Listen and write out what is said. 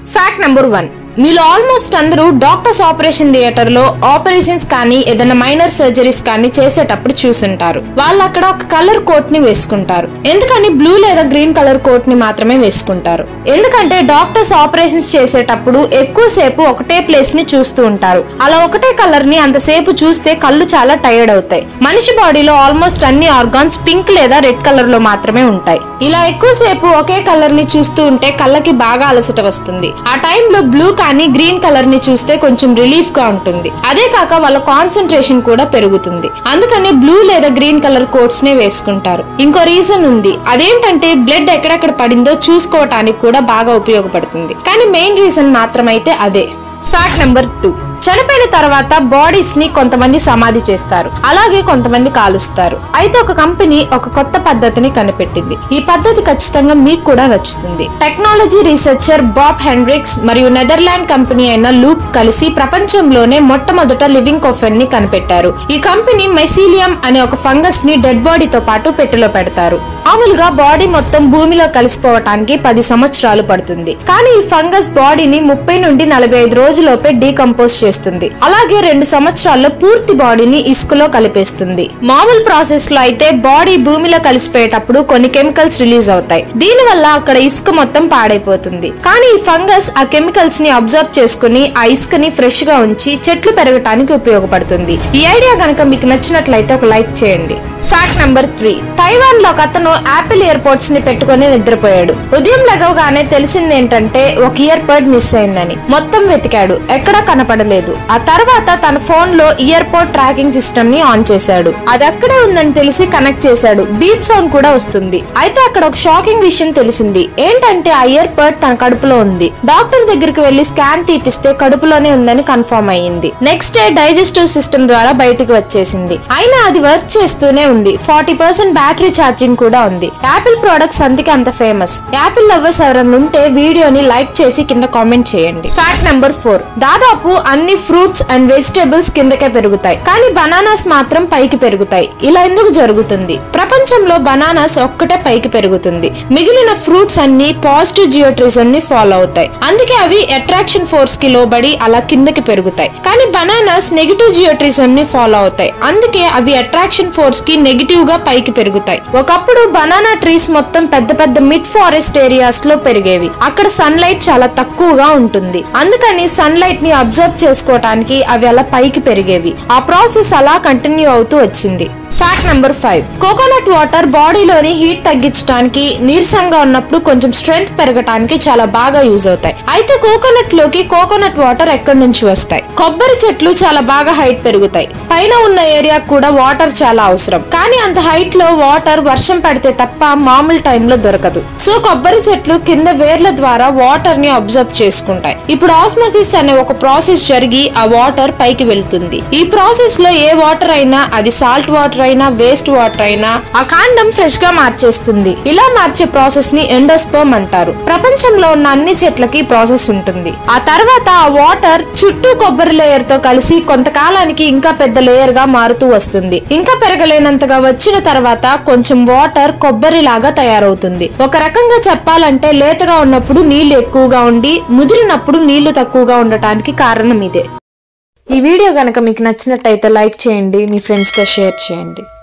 fact number one మీలో almost అందరూ doctors operation theatre లో ఆపరేషన్స్ కానీ ఏదైనా మైనర్ సర్జరీస్ కానీ చేసేటప్పుడు చూసుంటారు వాళ్ళు అక్కడ ఒక కలర్ కోట్ ని వేసుకుంటారు ఎందుకని బ్లూ లేదా గ్రీన్ కలర్ కోట్ ని మాత్రమే వేసుకుంటారు ఎందుకంటే డాక్టర్స్ ఆపరేషన్స్ చేసేటప్పుడు ఎక్కువసేపు ఒకటే ప్లేస్ ని చూస్తూ ఉంటారు అలా ఒకటే కలర్ ని అంతసేపు చూస్తే కళ్ళు చాలా టైర్డ్ అవుతాయి మనిషి బాడీలో ఆల్మోస్ట్ అన్ని ఆర్గాన్స్ పింక్ లేదా రెడ్ కలర్ లో మాత్రమే ఉంటాయి ఇలా ఎక్కువసేపు ఒకే కలర్ ని చూస్తూ ఉంటే కళ్ళకి బాగా అలసట వస్తుంది ఆ టైంలో బ్లూ కానీ గ్రీన్ కలర్ ని చూస్తే కొంచెం రిలీఫ్ గా ఉంటుంది అదే కాక వాళ్ళ కాన్సన్ట్రేషన్ కూడా పెరుగుతుంది అందుకని బ్లూ లేదా గ్రీన్ కలర్ కోట్స్ నే వేసుకుంటారు ఇంకో రీజన్ ఉంది అదేంటంటే బ్లడ్ ఎక్కడెక్కడ పడిందో చూసుకోవటానికి కూడా బాగా ఉపయోగపడుతుంది కానీ మెయిన్ రీజన్ మాత్రమైతే అదే ఫ్యాక్ట్ నెంబర్ టూ చనిపోయిన తర్వాత బాడీస్ ని కొంతమంది సమాధి చేస్తారు అలాగే కొంతమంది కాలుస్తారు అయితే ఒక కంపెనీ ఒక కొత్త పద్ధతిని కనిపెట్టింది ఈ పద్ధతి ఖచ్చితంగా మీకు కూడా నచ్చుతుంది టెక్నాలజీ రీసెర్చర్ బాబ్ హెండ్రిక్స్ మరియు నెదర్లాండ్ కంపెనీ అయిన లూప్ కలిసి ప్రపంచంలోనే మొట్టమొదట లివింగ్ కొఫెన్ ని కనిపెట్టారు ఈ కంపెనీ మెసీలియం అనే ఒక ఫంగస్ ని డెడ్ బాడీతో పాటు పెట్టెలో పెడతారు మామూలుగా బాడీ మొత్తం భూమిలో కలిసిపోవటానికి పది సంవత్సరాలు పడుతుంది కానీ ఈ ఫంగస్ బాడీని ముప్పై నుండి నలభై ఐదు రోజులోపే డీకంపోజ్ చేస్తుంది అలాగే రెండు సంవత్సరాల్లో పూర్తి బాడీని ఇసుకలో కలిపేస్తుంది మామూలు ప్రాసెస్ లో అయితే బాడీ భూమిలో కలిసిపోయేటప్పుడు కొన్ని కెమికల్స్ రిలీజ్ అవుతాయి దీని వల్ల అక్కడ ఇసుక మొత్తం పాడైపోతుంది కానీ ఈ ఫంగస్ ఆ కెమికల్స్ ని అబ్జర్వ్ చేసుకుని ఆ ఇసుకని ఫ్రెష్ గా ఉంచి చెట్లు పెరగటానికి ఉపయోగపడుతుంది ఈ ఐడియా గనక మీకు నచ్చినట్లయితే ఒక లైక్ చేయండి ఫ్యాక్ట్ నెంబర్ త్రీ తైవాన్ లో ఒక అతను యాపిల్ ఇయర్ పోడ్స్ ని పెట్టుకుని నిద్రపోయాడు ఉదయం లెగవగానే తెలిసింది ఏంటంటే ఒక ఇయర్ బడ్ మిస్ అయిందని మొత్తం వెతికాడు ఎక్కడా కనపడలేదు ఆ తర్వాత తన ఫోన్ లో ఇయర్ పోడ్ ట్రాకింగ్ సిస్టమ్ ని ఆన్ చేశాడు అది అక్కడే ఉందని తెలిసి కనెక్ట్ చేశాడు బీప్ సౌండ్ కూడా వస్తుంది అయితే అక్కడ ఒక షాకింగ్ విషయం తెలిసింది ఏంటంటే ఆ ఇయర్ బడ్ తన కడుపులో ఉంది డాక్టర్ దగ్గరికి వెళ్లి స్కాన్ తీపిస్తే కడుపులోనే ఉందని కన్ఫర్మ్ అయ్యింది నెక్స్ట్ డే డైజెస్టివ్ సిస్టమ్ ద్వారా బయటికి వచ్చేసింది అయినా అది వర్క్ చేస్తూనే ఉంది ఫార్టీ పర్సెంట్ బ్యాటరీ ఛార్జింగ్ కూడా ఉంది యాపిల్ ప్రొడక్ట్స్ అందుకే అంత ఫేమస్ యాపిల్ లవర్స్ ఎవరైనా ఉంటే వీడియోని లైక్ చేసి కింద కామెంట్ చేయండి ఫ్యాక్ట్ నెంబర్ ఫోర్ దాదాపు అన్ని ఫ్రూట్స్ అండ్ వెజిటేబుల్స్ కిందకే పెరుగుతాయి కానీ బనానాస్ మాత్రం పైకి పెరుగుతాయి ఇలా ఎందుకు జరుగుతుంది ప్రపంచంలో బనానాస్ ఒక్కటే పైకి పెరుగుతుంది మిగిలిన ఫ్రూట్స్ అన్ని పాజిటివ్ జియోట్రిజం ని ఫాలో అవుతాయి అందుకే అవి అట్రాక్షన్ ఫోర్స్ కి లోబడి అలా కిందకి పెరుగుతాయి కానీ బనానాస్ నెగిటివ్ జియోట్రిజం ని ఫాలో అవుతాయి అందుకే అవి అట్రాక్షన్ ఫోర్స్ కి నెగిటివ్ గా పైకి పెరుగుతాయి ఒకప్పుడు బనానా ట్రీస్ మొత్తం పెద్ద పెద్ద మిడ్ ఫారెస్ట్ ఏరియాస్ లో పెరిగేవి అక్కడ సన్లైట్ చాలా తక్కువగా ఉంటుంది అందుకని సన్లైట్ ని అబ్జర్వ్ చేసుకోవటానికి అవి అలా పైకి పెరిగేవి ఆ ప్రాసెస్ అలా కంటిన్యూ అవుతూ వచ్చింది fact number five coconut water బాడీలోని హీట్ తగ్గించడానికి నీరసంగా ఉన్నప్పుడు కొంచెం స్ట్రెంగ్త్ పెరగటానికి చాలా బాగా యూజ్ అవుతాయి అయితే కోకోనట్ లోకి కోకోనట్ వాటర్ ఎక్కడి నుంచి వస్తాయి కొబ్బరి చెట్లు చాలా బాగా హైట్ పెరుగుతాయి పైన ఉన్న ఏరియా కూడా వాటర్ చాలా అవసరం కానీ అంత హైట్ లో వాటర్ వర్షం పడితే తప్ప మామూలు టైంలో దొరకదు సో కొబ్బరి చెట్లు కింద వేర్ల ద్వారా వాటర్ ని అబ్జర్వ్ చేసుకుంటాయి ఇప్పుడు ఆస్మోసిస్ అనే ఒక ప్రాసెస్ జరిగి ఆ వాటర్ పైకి వెళ్తుంది ఈ ప్రాసెస్ లో ఏ వాటర్ అయినా అది సాల్ట్ వాటర్ అయినా వేస్ట్ వాటర్ అయినా ఆ కాండం ఫ్రెష్ గా మార్చేస్తుంది ఇలా మార్చే ప్రాసెస్ ని ఎండోస్పోమ్ అంటారు ప్రపంచంలో ఉన్న అన్ని చెట్లకి ఈ ప్రాసెస్ ఉంటుంది ఆ తర్వాత ఆ వాటర్ చుట్టూ కొబ్బరి లేయర్ తో కలిసి కొంతకాలానికి ఇంకా పెద్ద లేయర్ గా మారుతూ వస్తుంది ఇంకా పెరగలేనంతగా వచ్చిన తర్వాత కొంచెం వాటర్ కొబ్బరి లాగా తయారవుతుంది ఒక రకంగా చెప్పాలంటే లేతగా ఉన్నప్పుడు నీళ్లు ఎక్కువగా ఉండి ముదిరినప్పుడు నీళ్లు తక్కువగా ఉండటానికి కారణం ఇదే ఈ వీడియో గనక మీకు నచ్చినట్టయితే లైక్ చేయండి మీ ఫ్రెండ్స్తో షేర్ చేయండి